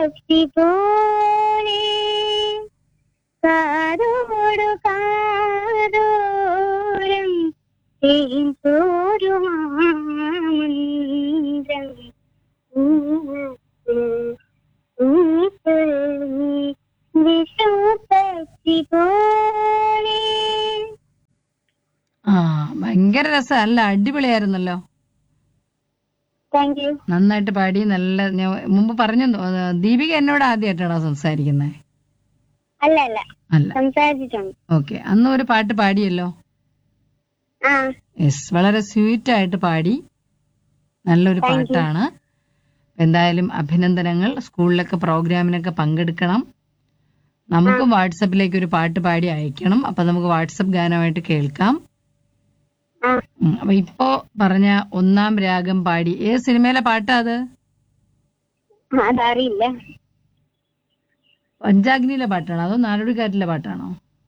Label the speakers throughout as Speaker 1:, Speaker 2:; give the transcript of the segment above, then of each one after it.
Speaker 1: പക്ഷി പോലെ കാതോടു കാതോരം തേൻ തോരുമാമന്ത്രം വിഷുപക്ഷി പോലെ
Speaker 2: ആ ഭയങ്കര രസം അല്ല അടിപൊളിയായിരുന്നല്ലോ
Speaker 1: താങ്ക് യു
Speaker 2: നന്നായിട്ട് പാടി നല്ല ഞാൻ മുമ്പ് പറഞ്ഞു തോന്നുന്നു. ദീപിക എന്നോട് ആദ്യമായിട്ടാണോ സംസാരിക്കുന്നത്
Speaker 1: അല്ല അല്ല
Speaker 2: അല്ല
Speaker 1: സംസാരിച്ചിട്ടുണ്ട്
Speaker 2: ഓക്കെ അന്ന് ഒരു പാട്ട് പാടിയല്ലോ
Speaker 1: ആ
Speaker 2: യെസ് വളരെ സ്വീറ്റ് ആയിട്ട് പാടി നല്ലൊരു പാട്ടാണ് എന്തായാലും അഭിനന്ദനങ്ങൾ സ്കൂളിലൊക്കെ പ്രോഗ്രാമിനൊക്കെ പങ്കെടുക്കണം നമുക്കും വാട്സപ്പിലേക്ക് ഒരു പാട്ട് പാടി അയക്കണം അപ്പൊ നമുക്ക് വാട്സപ്പ് ഗാനമായിട്ട് കേൾക്കാം
Speaker 1: ആ
Speaker 2: ഉം, അപ്പൊ ഇപ്പോ പറഞ്ഞ ഒന്നാം രാഗം പാടി ഏത് സിനിമയിലെ പാട്ടാ അത്
Speaker 1: അതറിയില്ല
Speaker 2: പഞ്ചാഗ്നിയിലെ പാട്ടാണോ അതോ നാടോടിക്കാറ്റിലെ പാട്ടാണോ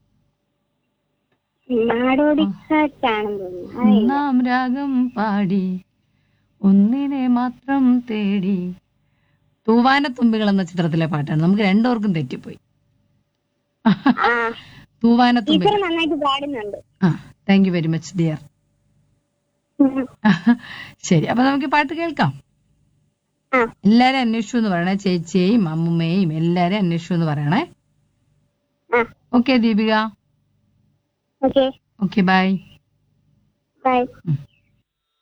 Speaker 1: നാടോടിക്കാറ്റാണെന്ന് തോന്നുന്നു അറിയില്ല.
Speaker 2: ഒന്നാം രാഗം പാടി ഒന്നിനെ മാത്രം തേടി തൂവാനത്തുമ്പികൾ എന്ന ചിത്രത്തിലെ പാട്ടാണ് നമുക്ക് രണ്ടുപേർക്കും തെറ്റിപ്പോയി
Speaker 1: ആ
Speaker 2: തൂവാനത്തുമ്പികൾ
Speaker 1: ടീച്ചർ നന്നായിട്ട് പാടുന്നുണ്ട്
Speaker 2: ആ thank you very much dear
Speaker 1: ഉം.
Speaker 2: ശരി അപ്പൊ നമുക്ക് ഈ പാട്ട് കേൾക്കാം
Speaker 1: ആ
Speaker 2: എല്ലാരും അന്വേഷിച്ചു എന്ന് പറയണേ ചേച്ചിയെയും അമ്മുമ്മയെയും എല്ലാരും അന്വേഷിച്ചു എന്ന് പറയണേ
Speaker 1: ആ
Speaker 2: okay Deepika
Speaker 1: okay
Speaker 2: okay bye
Speaker 1: bye
Speaker 2: ഉം.